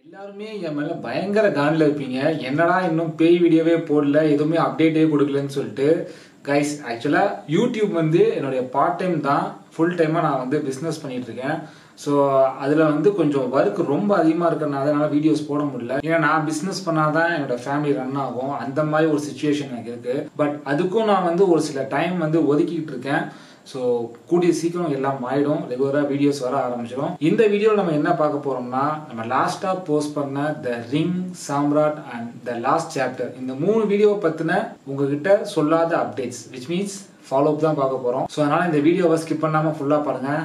எல்லாருமே என் மேல பயங்கர காண்டில் இருப்பீங்க என்னடா இன்னும் பேய் வீடியோவே போடல எதுவுமே அப்டேட்டே கொடுக்கலன்னு சொல்லிட்டு கைஸ் ஆக்சுவலாக யூடியூப் வந்து என்னுடைய பார்ட் டைம் தான் ஃபுல் டைமாக நான் வந்து பிஸ்னஸ் பண்ணிட்டு இருக்கேன் ஸோ அதில் வந்து கொஞ்சம் ஒர்க் ரொம்ப அதிகமாக இருக்கிறனால என்னால் வீடியோஸ் போட முடியல ஏன்னா நான் பிஸ்னஸ் பண்ணாதான் என்னோட ஃபேமிலி ரன் ஆகும் அந்த மாதிரி ஒரு சுச்சுவேஷன் எனக்கு இருக்குது பட் அதுக்கும் நான் வந்து ஒரு சில டைம் வந்து ஒதுக்கிட்டு இருக்கேன் ஸோ கூடிய சீக்கிரம் எல்லாம் ஆயிடும் ரெகுலராக வீடியோஸ் வர ஆரம்பிச்சிடும் இந்த வீடியோவில் நம்ம என்ன பார்க்க போறோம்னா நம்ம லாஸ்ட்டாக போஸ்ட் பண்ண the ring Samrat and the last chapter இந்த மூணு வீடியோவை பற்றின உங்ககிட்ட சொல்லாத updates which means follow up தான் பார்க்க போகிறோம் ஸோ அதனால் இந்த வீடியோவை ஸ்கிப் பண்ணாமல் ஃபுல்லாக பாருங்கள்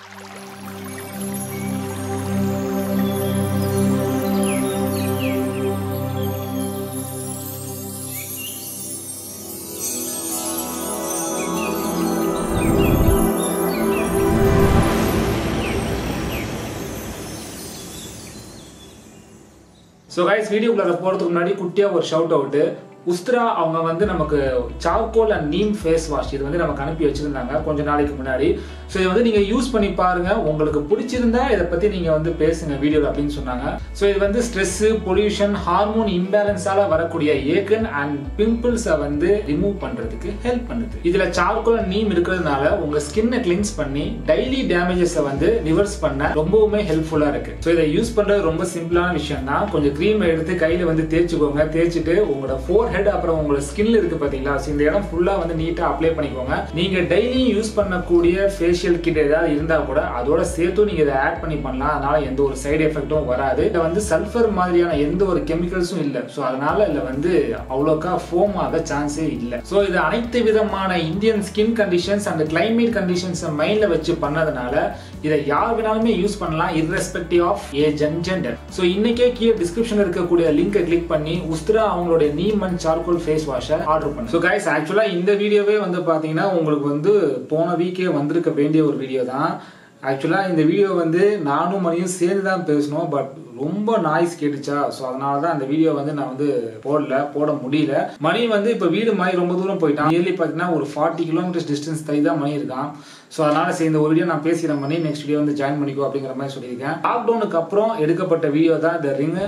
ஸோ கைஸ் வீடியோக்குள்ள போகிறதுக்கு முன்னாடி குட்டியாக ஒரு ஷவுட் அவுட்டு உஸ்த்ரா அவங்க வந்து நமக்கு charcoal and neem face wash இது வந்து நமக்கு அனுப்பி வச்சிருந்தாங்க கொஞ்ச நாளைக்கு முன்னாடி ஸோ இதை வந்து நீங்கள் யூஸ் பண்ணி பாருங்க உங்களுக்கு பிடிச்சிருந்தா இதை பற்றி நீங்கள் வந்து பேசுங்க வீடியோவில் அப்படின்னு சொன்னாங்க ஸோ இது வந்து ஸ்ட்ரெஸ்ஸு பொல்யூஷன் ஹார்மோன் இம்பேலன்ஸால வரக்கூடிய ஏக்கன் அண்ட் பிம்பிள்ஸை வந்து ரிமூவ் பண்ணுறதுக்கு ஹெல்ப் பண்ணுது இதில் சார்கோல் அண்ட் நீம் இருக்கிறதுனால உங்கள் ஸ்கின்னை கிளின்ஸ் பண்ணி டெய்லி டேமேஜஸை வந்து ரிவர்ஸ் பண்ண ரொம்பவுமே ஹெல்ப்ஃபுல்லாக இருக்கு ஸோ இதை யூஸ் பண்ணுறது ரொம்ப சிம்பிளான விஷயம் தான் கொஞ்சம் க்ரீம் எடுத்து கையில் வந்து தேய்ச்சிக்கோங்க தேய்ச்சிட்டு உங்களோட ஃபோர் ஹெட் அப்புறம் உங்களோட ஸ்கின்ல இருக்கு பார்த்தீங்களா ஸோ இந்த இடம் ஃபுல்லாக வந்து நீட்டாக அப்ளை பண்ணிக்கோங்க நீங்கள் டெய்லியும் யூஸ் பண்ணக்கூடிய ஃபேஷியல் கிட் ஏதாவது இருந்தால் கூட அதோட சேர்த்தும் நீங்கள் இதை ஆட் பண்ணி பண்ணலாம் அதனால எந்த ஒரு சைடு எஃபெக்ட்டும் வராது இதில் வந்து சல்ஃபர் மாதிரியான எந்த ஒரு கெமிக்கல்ஸும் இல்லை ஸோ அதனால இதில் வந்து அவ்வளோக்கா ஃபோம் ஆக சான்ஸே இல்லை ஸோ இது அனைத்து விதமான Indian skin conditions and climate கண்டிஷன்ஸை மைண்டில் வச்சு பண்ணதுனால இதை யார் வேணாலுமே யூஸ் பண்ணலாம் irrespective of age and gender so இன்னைக்கே கீழே டிஸ்கிரிப்ஷன் இருக்கக்கூடிய லிங்கை கிளிக் பண்ணி உஸ்த்ரா அவங்களுடைய நீம் அண்ட் சார்கோல் ஃபேஸ் வாஷை ஆர்டர் பண்ணு ஸோ கைஸ் ஆக்சுவலாக இந்த வீடியோவே வந்து பார்த்தீங்கன்னா உங்களுக்கு வந்து போன வீக்கே வந்திருக்க வேண்டிய ஒரு வீடியோ தான் ஆக்சுவலாக இந்த வீடியோ வந்து நானும் மணியும் சேர்ந்து தான் பேசணும் பட் ரொம்ப நாய்ஸ் கேட்டுச்சா ஸோ அதனால தான் அந்த வீடியோ வந்து நான் வந்து போடல போட முடியல மணி வந்து இப்போ வீடு மாதிரி ரொம்ப தூரம் போயிட்டான் இயர்லி பார்த்தீங்கன்னா ஒரு ஃபார்ட்டி கிலோமீட்டர்ஸ் டிஸ்டன்ஸ் தை தான் மணி இருக்கான் ஸோ அதனால சரி இந்த ஒரு வீடியோ நான் பேசுகிறேன் மணி நெக்ஸ்ட் வீடியோ வந்து ஜாயின் பண்ணிக்கோ அப்படிங்கிற மாதிரி சொல்லியிருக்கேன் லாக்டவுனுக்கு அப்புறம் எடுக்கப்பட்ட வீடியோ தான் த ரிங்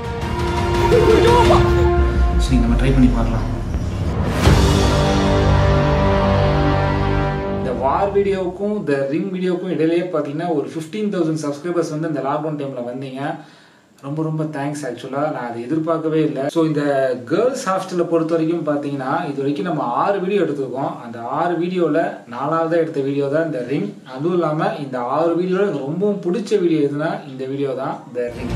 சரி நம்ம ட்ரை பண்ணி பார்க்கலாம் இந்த வார் வீடியோவுக்கும் த ரிங் வீடியோவுக்கும் இடையிலேயே பார்த்தீங்கன்னா ஒரு ஃபிஃப்டீன் தௌசண்ட் சப்ஸ்கிரைபர்ஸ் வந்து இந்த லாக்டவுன் டைமில் வந்தீங்க ரொம்ப ரொம்ப தேங்க்ஸ் ஆக்சுவலாக நான் அதை எதிர்பார்க்கவே இல்லை ஸோ இந்த கேர்ள்ஸ் ஹாஸ்டலை பொறுத்த வரைக்கும் பார்த்தீங்கன்னா இது வரைக்கும் நம்ம ஆறு வீடியோ எடுத்திருக்கோம் அந்த ஆறு வீடியோவில் நாலாவதாக எடுத்த வீடியோ தான் இந்த ரிங் அதுவும் இல்லாமல் இந்த ஆறு வீடியோவில் எனக்கு ரொம்பவும் பிடிச்ச வீடியோ எதுனா இந்த வீடியோ தான் த ரிங்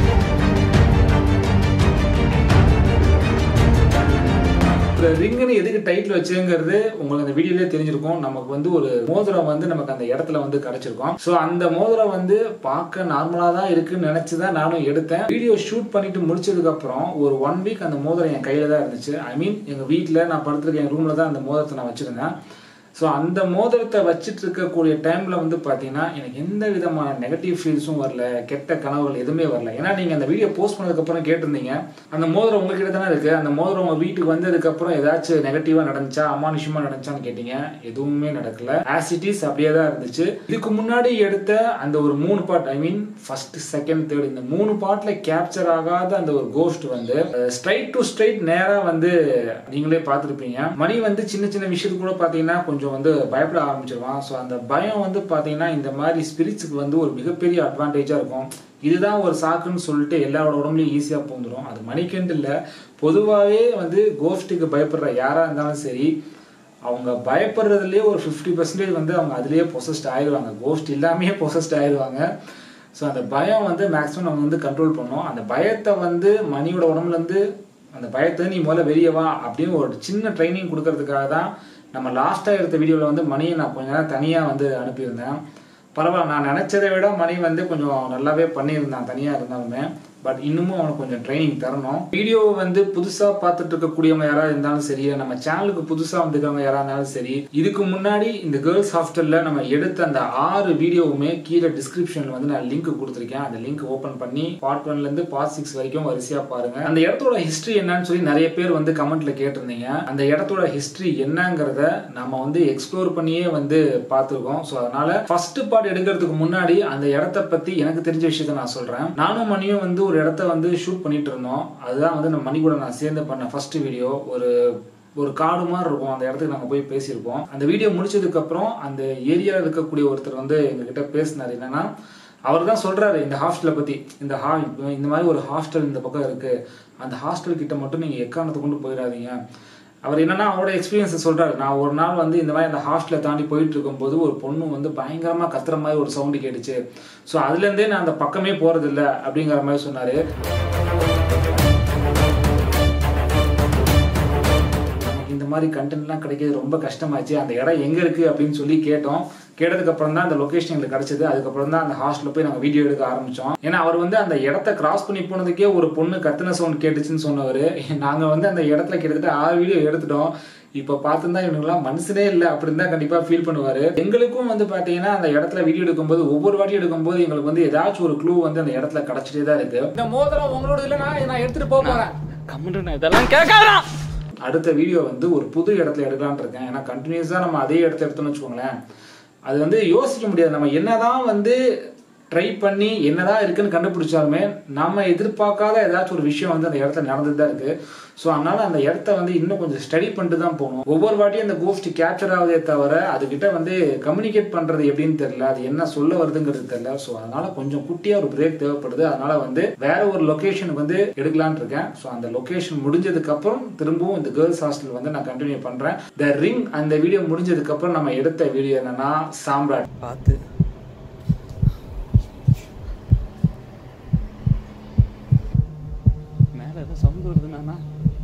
ரிங்குன்னு எதுக்கு டைட்டில் வச்சுங்கிறது உங்களுக்கு அந்த வீடியோலேயே தெரிஞ்சிருக்கும் நமக்கு வந்து ஒரு மோதிரம் வந்து நமக்கு அந்த இடத்துல வந்து கிடைச்சிருக்கும் ஸோ அந்த மோதிரம் வந்து பார்க்க நார்மலாக தான் இருக்குன்னு நினச்சி தான் நானும் எடுத்தேன் வீடியோ ஷூட் பண்ணிட்டு முடிச்சதுக்கு அப்புறம் ஒரு ஒன் வீக் அந்த மோதிரம் என் கையில் தான் இருந்துச்சு ஐ மீன் எங்கள் வீட்டில் நான் படுத்துருக்க என் ரூமில் தான் அந்த மோதிரத்தை நான் வச்சுருந்தேன் ஸோ அந்த மோதிரத்தை வச்சுட்டு இருக்கக்கூடிய டைமில் வந்து பார்த்தீங்கன்னா எனக்கு எந்த விதமான நெகட்டிவ் ஃபீல்ஸும் வரல கெட்ட கனவுகள் எதுவுமே வரல ஏன்னா நீங்கள் அந்த வீடியோ போஸ்ட் பண்ணதுக்கப்புறம் கேட்டிருந்தீங்க அந்த மோதிரம் உங்ககிட்ட தானே இருக்குது அந்த மோதிரம் உங்கள் வீட்டுக்கு வந்ததுக்கப்புறம் ஏதாச்சும் நெகட்டிவாக நடந்துச்சா அமானுஷமாக நடந்துச்சான்னு கேட்டீங்க எதுவுமே நடக்கல ஆசிட்டிஸ் அப்படியே தான் இருந்துச்சு இதுக்கு முன்னாடி எடுத்த அந்த ஒரு மூணு part I mean first second third இந்த மூணு பார்ட்டில் கேப்சர் ஆகாத அந்த ஒரு கோஸ்ட் வந்து ஸ்ட்ரைட் டு ஸ்ட்ரைட் நேராக வந்து நீங்களே பார்த்துருப்பீங்க மணி வந்து சின்ன சின்ன விஷயத்துக்கு கூட பார்த்தீங்கன்னா கொஞ்சம் கொஞ்சம் வந்து பயப்பட ஆரம்பிச்சிருவான் ஸோ அந்த பயம் வந்து பார்த்தீங்கன்னா இந்த மாதிரி ஸ்பிரிட்ஸுக்கு வந்து ஒரு மிகப்பெரிய அட்வான்டேஜாக இருக்கும் இதுதான் ஒரு சாக்குன்னு சொல்லிட்டு எல்லாரோட உடம்புலையும் ஈஸியாக போந்துடும் அது மணிக்கண்டு இல்லை பொதுவாகவே வந்து கோஸ்ட்டுக்கு பயப்படுற யாராக இருந்தாலும் சரி அவங்க பயப்படுறதுலேயே ஒரு ஃபிஃப்டி பர்சன்டேஜ் வந்து அவங்க அதுலேயே பொசஸ்ட் ஆயிடுவாங்க கோஸ்ட் இல்லாமே பொசஸ்ட் ஆயிடுவாங்க ஸோ அந்த பயம் வந்து மேக்ஸிமம் நம்ம வந்து கண்ட்ரோல் பண்ணோம் அந்த பயத்தை வந்து மணியோட உடம்புலேருந்து அந்த பயத்தை நீ முதல்ல வெளியே வா அப்படின்னு ஒரு சின்ன ட்ரைனிங் கொடுக்கறதுக்காக தான் நம்ம லாஸ்ட்டாக எடுத்த வீடியோவில் வந்து மணியை நான் கொஞ்ச நேரம் தனியாக வந்து அனுப்பியிருந்தேன் பரவாயில்ல நான் நினச்சதை விட மணி வந்து கொஞ்சம் நல்லாவே பண்ணியிருந்தான் தனியாக இருந்தாலுமே பட் இன்னமும் அவனுக்கு கொஞ்சம் ட்ரைனிங் தரணும் வீடியோ வந்து புதுசாக பார்த்துட்டு இருக்கக்கூடியவங்க யாராவது இருந்தாலும் சரி நம்ம சேனலுக்கு புதுசாக வந்துக்கிறவங்க யாராக இருந்தாலும் சரி இதுக்கு முன்னாடி இந்த கேர்ள்ஸ் ஹாஸ்டலில் நம்ம எடுத்த அந்த ஆறு வீடியோவுமே கீழே டிஸ்கிரிப்ஷனில் வந்து நான் லிங்க் கொடுத்துருக்கேன் அந்த லிங்க் ஓப்பன் பண்ணி பார்ட் ஒன்லேருந்து பார்ட் சிக்ஸ் வரைக்கும் வரிசையாக பாருங்க அந்த இடத்தோட ஹிஸ்ட்ரி என்னன்னு சொல்லி நிறைய பேர் வந்து கமெண்ட்ல கேட்டிருந்தீங்க அந்த இடத்தோட ஹிஸ்ட்ரி என்னங்கிறத நம்ம வந்து எக்ஸ்ப்ளோர் பண்ணியே வந்து பார்த்துருக்கோம் ஸோ அதனால ஃபர்ஸ்ட் பார்ட் எடுக்கிறதுக்கு முன்னாடி அந்த இடத்த பற்றி எனக்கு தெரிஞ்ச விஷயத்த நான் சொல்கிறேன் நானும் மணியும் வந்து ஒரு ஒரு இடத்த வந்து ஷூட் பண்ணிட்டு இருந்தோம் அதுதான் வந்து நம்ம மணி கூட நான் சேர்ந்து பண்ண ஃபர்ஸ்ட் வீடியோ ஒரு ஒரு காடு மாதிரி இருக்கும் அந்த இடத்துக்கு நாங்கள் போய் பேசியிருப்போம் அந்த வீடியோ முடிச்சதுக்கு அப்புறம் அந்த ஏரியாவில் இருக்கக்கூடிய ஒருத்தர் வந்து எங்ககிட்ட பேசினார் என்னன்னா அவர் தான் சொல்றாரு இந்த ஹாஸ்டலை பத்தி இந்த ஹா இந்த மாதிரி ஒரு ஹாஸ்டல் இந்த பக்கம் இருக்கு அந்த ஹாஸ்டல் கிட்ட மட்டும் நீங்க எக்காரணத்தை கொண்டு போயிடாதீங்க அவர் என்னன்னா அவரோட எக்ஸ்பீரியன்ஸை சொல்றாரு நான் ஒரு நாள் வந்து இந்த மாதிரி அந்த ஹாஸ்டலை தாண்டி போயிட்டு இருக்கும்போது ஒரு பொண்ணு வந்து பயங்கரமா கத்துற மாதிரி ஒரு சவுண்டு கேட்டுச்சு ஸோ அதுல இருந்தே நான் அந்த பக்கமே போறது இல்ல அப்படிங்கிற மாதிரி சொன்னாரு நமக்கு இந்த மாதிரி கண்டென்ட்லாம் கிடைக்கிறது ரொம்ப கஷ்டமாச்சு அந்த இடம் எங்க இருக்கு அப்படின்னு சொல்லி கேட்டோம் கேட்டதுக்கு அப்புறம் தான் அந்த லொகேஷன் எங்களுக்கு கிடைச்சது அதுக்கப்புறம் தான் அந்த ஹாஸ்டல்ல போய் நாங்கள் வீடியோ எடுக்க ஆரம்பிச்சோம் ஏன்னா அவர் வந்து அந்த இடத்த கிராஸ் பண்ணி போனதுக்கே ஒரு பொண்ணு கத்துன சவுண்ட் கேட்டுச்சுன்னு சொன்னவர் நாங்கள் வந்து அந்த இடத்துல கிட்டத்தட்ட ஆறு வீடியோ எடுத்துட்டோம் இப்போ பார்த்துருந்தா இவனுங்களாம் மனுஷனே இல்லை அப்படின்னு தான் கண்டிப்பாக ஃபீல் பண்ணுவார் எங்களுக்கும் வந்து பார்த்தீங்கன்னா அந்த இடத்துல வீடியோ எடுக்கும்போது ஒவ்வொரு வாட்டி எடுக்கும்போது எங்களுக்கு வந்து ஏதாச்சும் ஒரு க்ளூ வந்து அந்த இடத்துல கிடைச்சிட்டே தான் இருக்கு இந்த மோதிரம் உங்களோட இல்லைனா நான் எடுத்துட்டு போக போறேன் கம்முன்னு இதெல்லாம் கேட்காதா அடுத்த வீடியோ வந்து ஒரு புது இடத்துல எடுக்கலாம்னு இருக்கேன் ஏன்னா கண்டினியூஸாக நம்ம அதே இடத்த எடுத்தோம்னு வச்சுக்கோங்களேன் அது வந்து யோசிக்க முடியாது நம்ம என்னதான் வந்து ட்ரை பண்ணி என்னதான் இருக்குன்னு கண்டுபிடிச்சாலுமே நம்ம எதிர்பார்க்காத ஏதாச்சும் ஒரு விஷயம் வந்து அந்த இடத்துல நடந்துட்டு தான் இருக்கு ஸோ அதனால அந்த இடத்த வந்து இன்னும் கொஞ்சம் ஸ்டடி பண்ணிட்டு தான் போகணும் ஒவ்வொரு வாட்டியும் அந்த கோஸ்ட் கேப்சர் ஆகுதே தவிர அதுகிட்ட வந்து கம்யூனிகேட் பண்றது எப்படின்னு தெரியல அது என்ன சொல்ல வருதுங்கிறது தெரியல ஸோ அதனால கொஞ்சம் குட்டியா ஒரு பிரேக் தேவைப்படுது அதனால வந்து வேற ஒரு லொகேஷன் வந்து எடுக்கலாம்னு இருக்கேன் ஸோ அந்த லொகேஷன் முடிஞ்சதுக்கு அப்புறம் திரும்பவும் இந்த கேர்ள்ஸ் ஹாஸ்டல் வந்து நான் கண்டினியூ பண்றேன் த ரிங் அந்த வீடியோ முடிஞ்சதுக்கு அப்புறம் நம்ம எடுத்த வீடியோ என்னன்னா சாம்ராட் பார்த்து மேல ஏதோ சவுண்ட் வருதுண்ணா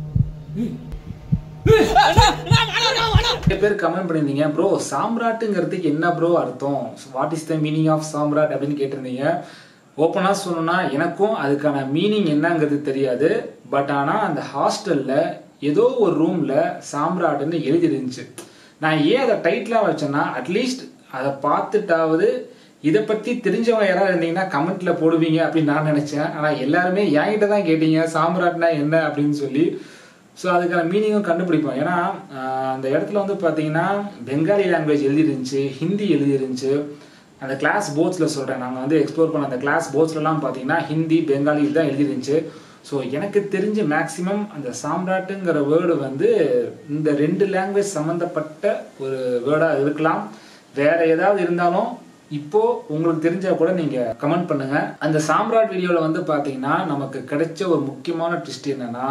நிறைய பேர் கமெண்ட் பண்ணியிருந்தீங்க ப்ரோ சாம்ராட்டுங்கிறதுக்கு என்ன ப்ரோ அர்த்தம் what is the meaning of Samrat அப்படின்னு கேட்டிருந்தீங்க ஓப்பனாக சொல்லணும்னா எனக்கும் அதுக்கான மீனிங் என்னங்கிறது தெரியாது பட் ஆனால் அந்த ஹாஸ்டலில் ஏதோ ஒரு ரூமில் சாம்ராட்னு எழுதி இருந்துச்சு நான் ஏன் அதை டைட்டிலாக வச்சேன்னா அட்லீஸ்ட் அதை பார்த்துட்டாவது இதை பற்றி தெரிஞ்சவங்க யாராவது இருந்தீங்கன்னா கமெண்ட்ல போடுவீங்க அப்படின்னு நான் நினச்சேன் ஆனால் எல்லாருமே என்கிட்ட தான் கேட்டீங்க சாம்ராட்னா என்ன அப்படின்னு சொல்லி ஸோ அதுக்கான மீனிங்கும் கண்டுபிடிப்போம் ஏன்னா ஆஹ், அந்த இடத்துல வந்து பார்த்தீங்கன்னா பெங்காலி லாங்குவேஜ் எழுதிருந்துச்சு ஹிந்தி எழுதிருந்துச்சு அந்த கிளாஸ் போர்ட்ஸில் சொல்கிறேன் நாங்கள் வந்து எக்ஸ்ப்ளோர் பண்ண அந்த கிளாஸ் போர்ட்ஸ்லலாம் பார்த்தீங்கன்னா ஹிந்தி பெங்காலி தான் எழுதிருந்துச்சு ஸோ எனக்கு தெரிஞ்ச மேக்ஸிமம் அந்த சாம்ராட்டுங்கிற வேர்டு வந்து இந்த ரெண்டு லாங்குவேஜ் சம்மந்தப்பட்ட ஒரு வேர்டாக இருக்கலாம் வேற ஏதாவது இருந்தாலும் இப்போ உங்களுக்கு தெரிஞ்சா கூட நீங்க கமெண்ட் பண்ணுங்க அந்த சாம்ராட் வீடியோல வந்து பாத்தீங்கன்னா நமக்கு கிடைச்ச ஒரு முக்கியமான ட்விஸ்ட் என்னன்னா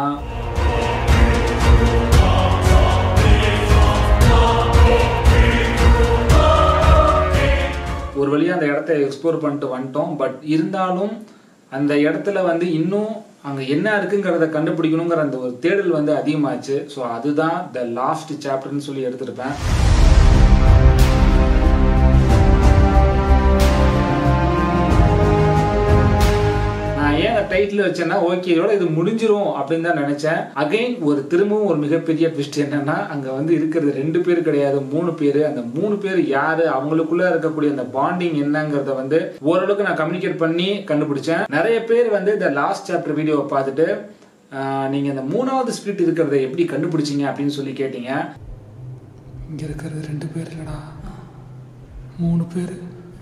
ஒரு வழியா அந்த இடத்த எக்ஸ்ப்ளோர் பண்ணிட்டு வந்துட்டோம் பட் இருந்தாலும் அந்த இடத்துல வந்து இன்னும் அங்க என்ன இருக்குங்கிறத கண்டுபிடிக்கணுங்கிற அந்த ஒரு தேடல் வந்து அதிகமாச்சு ஸோ அதுதான் த லாஸ்ட் சாப்டர்னு சொல்லி எடுத்திருப்பேன் நான் ஏன் அந்த டைட்டில் வச்சேன்னா ஓகே இதோட இது முடிஞ்சிரும் அப்படின்னு தான் நினைச்சேன் அகைன் ஒரு திரும்பவும் ஒரு மிகப்பெரிய ட்விஸ்ட் என்னன்னா அங்க வந்து இருக்கிறது ரெண்டு பேர் கிடையாது மூணு பேர் அந்த மூணு பேர் யாரு அவங்களுக்குள்ள இருக்கக்கூடிய அந்த பாண்டிங் என்னங்கிறத வந்து ஓரளவுக்கு நான் கம்யூனிகேட் பண்ணி கண்டுபிடிச்சேன் நிறைய பேர் வந்து இந்த லாஸ்ட் சாப்டர் வீடியோவை பார்த்துட்டு ஆஹ், நீங்க இந்த மூணாவது ஸ்பிரிட் இருக்கிறத எப்படி கண்டுபிடிச்சீங்க அப்படின்னு சொல்லி கேட்டீங்க இங்க இருக்கிறது ரெண்டு பேர் இல்லடா மூணு பேர்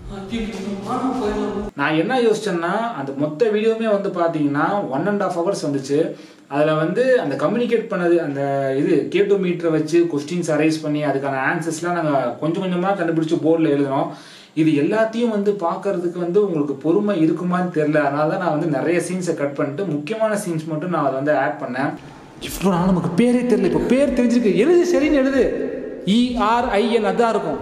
நான் என்ன யோசிச்சேன்னா அந்த மொத்த வீடியோவுமே வந்து பார்த்தீங்கன்னா ஒன் அண்ட் ஆஃப் ஹவர்ஸ் வந்துச்சு அதில் வந்து அந்த கம்யூனிகேட் பண்ணது அந்த இது கேட்டோ மீட்டரை வச்சு கொஸ்டின்ஸ் அரைஸ் பண்ணி அதுக்கான ஆன்சர்ஸ்லாம் நாங்கள் கொஞ்சம் கொஞ்சமாக கண்டுபிடிச்சு போர்டில் எழுதுனோம் இது எல்லாத்தையும் வந்து பார்க்கறதுக்கு வந்து உங்களுக்கு பொறுமை இருக்குமான்னு தெரியல அதனால தான் நான் வந்து நிறைய சீன்ஸை கட் பண்ணிட்டு முக்கியமான சீன்ஸ் மட்டும் நான் அதை வந்து ஆட் பண்ணேன் இவ்வளோ நாள் நமக்கு பேரே தெரியல இப்போ பேர் தெரிஞ்சிருக்கு எழுது சரின்னு எழுது இஆர்ஐஎன் அதான் இருக்கும்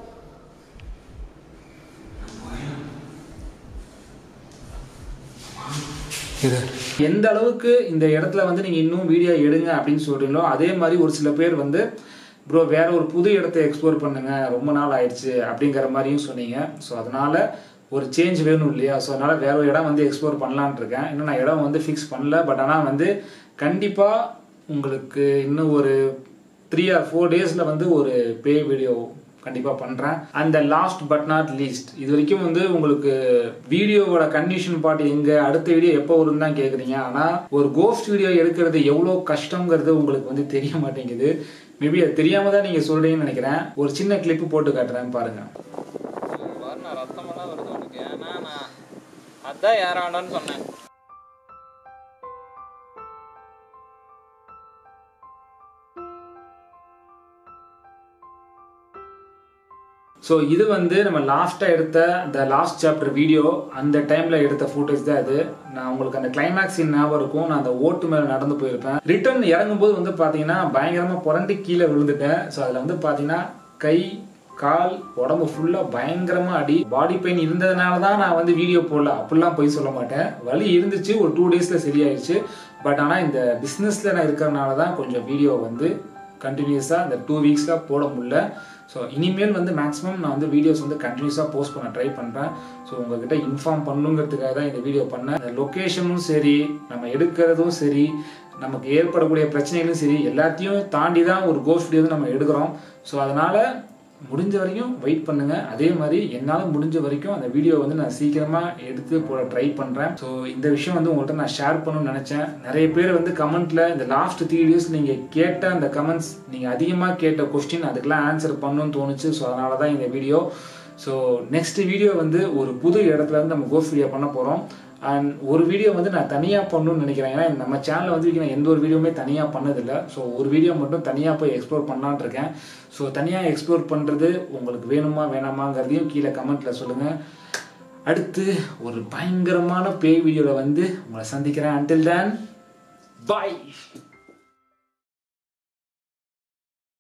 இது எந்த அளவுக்கு இந்த இடத்துல வந்து நீங்கள் இன்னும் வீடியோ எடுங்க அப்படின்னு சொல்றீங்களோ அதே மாதிரி ஒரு சில பேர் வந்து ப்ரோ வேற ஒரு புது இடத்த எக்ஸ்ப்ளோர் பண்ணுங்க ரொம்ப நாள் ஆயிடுச்சு அப்படிங்கிற மாதிரியும் சொன்னீங்க ஸோ அதனால ஒரு சேஞ்ச் வேணும் இல்லையா ஸோ அதனால வேற ஒரு இடம் வந்து எக்ஸ்ப்ளோர் பண்ணலான்னு இருக்கேன் இன்னும் நான் இடம் வந்து ஃபிக்ஸ் பண்ணல பட் ஆனால் வந்து கண்டிப்பாக உங்களுக்கு இன்னும் ஒரு த்ரீ ஆர் ஃபோர் டேஸில் வந்து ஒரு பே வீடியோ கண்டிப்பாக பண்ணுறேன் அந்த லாஸ்ட் பட் நாட் லீஸ்ட் இது வரைக்கும் வந்து உங்களுக்கு வீடியோவோட கண்டிஷன் பார்ட் எங்கே அடுத்த வீடியோ எப்போ வரும்னு தான் கேட்குறீங்க ஆனால் ஒரு கோஸ்ட் வீடியோ எடுக்கிறது எவ்வளோ கஷ்டங்கிறது உங்களுக்கு வந்து தெரிய மாட்டேங்குது மேபி அது தெரியாம தான் நீங்கள் சொல்கிறீங்கன்னு நினைக்கிறேன் ஒரு சின்ன கிளிப்பு போட்டு காட்டுறேன் பாருங்க ரத்தமெல்லாம் வருது உனக்கு ஏன்னா நான் அதான் ஏறாண்டான்னு சொன்னேன் ஸோ இது வந்து நம்ம லாஸ்ட்டாக எடுத்த அந்த லாஸ்ட் சாப்டர் வீடியோ அந்த டைமில் எடுத்த ஃபோட்டோஸ் தான் இது நான் உங்களுக்கு அந்த கிளைமேக்ஸ் சீன் ஞாபகம் இருக்கும் நான் அந்த ஓட்டு மேலே நடந்து போயிருப்பேன் ரிட்டர்ன் இறங்கும்போது வந்து பார்த்தீங்கன்னா பயங்கரமாக புரண்டு கீழே விழுந்துட்டேன் ஸோ அதில் வந்து பார்த்தீங்கன்னா கை கால் உடம்பு ஃபுல்லாக பயங்கரமாக அடி பாடி பெயின் இருந்ததுனால தான் நான் வந்து வீடியோ போடல அப்படிலாம் போய் சொல்ல மாட்டேன் வலி இருந்துச்சு ஒரு டூ டேஸில் சரியாயிடுச்சு பட் ஆனால் இந்த பிஸ்னஸில் நான் இருக்கிறனால தான் கொஞ்சம் வீடியோ வந்து கண்டினியூஸாக இந்த டூ வீக்ஸில் போட முடியல ஸோ இனிமேல் வந்து மேக்ஸிமம் நான் வந்து வீடியோஸ் வந்து கண்டினியூஸாக போஸ்ட் பண்ண ட்ரை பண்ணுறேன் ஸோ உங்ககிட்ட இன்ஃபார்ம் பண்ணுங்கிறதுக்காக தான் இந்த வீடியோ பண்ணேன் இந்த லொக்கேஷனும் சரி நம்ம எடுக்கிறதும் சரி நமக்கு ஏற்படக்கூடிய பிரச்சனைகளும் சரி எல்லாத்தையும் தாண்டி தான் ஒரு கோஸ்ட் வீடியோ நம்ம எடுக்கிறோம் ஸோ அதனால் முடிஞ்ச வரைக்கும் வெயிட் பண்ணுங்க அதே மாதிரி என்னால் முடிஞ்ச வரைக்கும் அந்த வீடியோ வந்து நான் சீக்கிரமாக எடுத்து போட ட்ரை பண்ணுறேன் ஸோ இந்த விஷயம் வந்து உங்கள்கிட்ட நான் ஷேர் பண்ணணும்னு நினச்சேன் நிறைய பேர் வந்து கமெண்ட்ல இந்த லாஸ்ட் த்ரீ வீடியோஸ் நீங்கள் கேட்ட அந்த கமெண்ட்ஸ் நீங்கள் அதிகமாக கேட்ட கொஸ்டின் அதுக்கெல்லாம் ஆன்சர் பண்ணணும்னு தோணுச்சு ஸோ அதனால தான் இந்த வீடியோ ஸோ நெக்ஸ்ட் வீடியோ வந்து ஒரு புது இடத்துல வந்து நம்ம கோஸ்ட் வீடியோ பண்ண போகிறோம் அண்ட் ஒரு வீடியோ வந்து நான் தனியாக பண்ணணும்னு நினைக்கிறேன் ஏன்னா நம்ம சேனலில் வந்து நான் எந்த ஒரு வீடியோவுமே தனியாக பண்ணதில்லை ஸோ ஒரு வீடியோ மட்டும் தனியாக போய் எக்ஸ்ப்ளோர் பண்ணலான்னு இருக்கேன் ஸோ தனியாக எக்ஸ்ப்ளோர் பண்ணுறது உங்களுக்கு வேணுமா வேணாமாங்கிறதையும் கீழே கமெண்ட்டில் சொல்லுங்கள் அடுத்து ஒரு பயங்கரமான பேய் வீடியோவில் வந்து உங்களை சந்திக்கிறேன் அன்டில் தேன் பாய்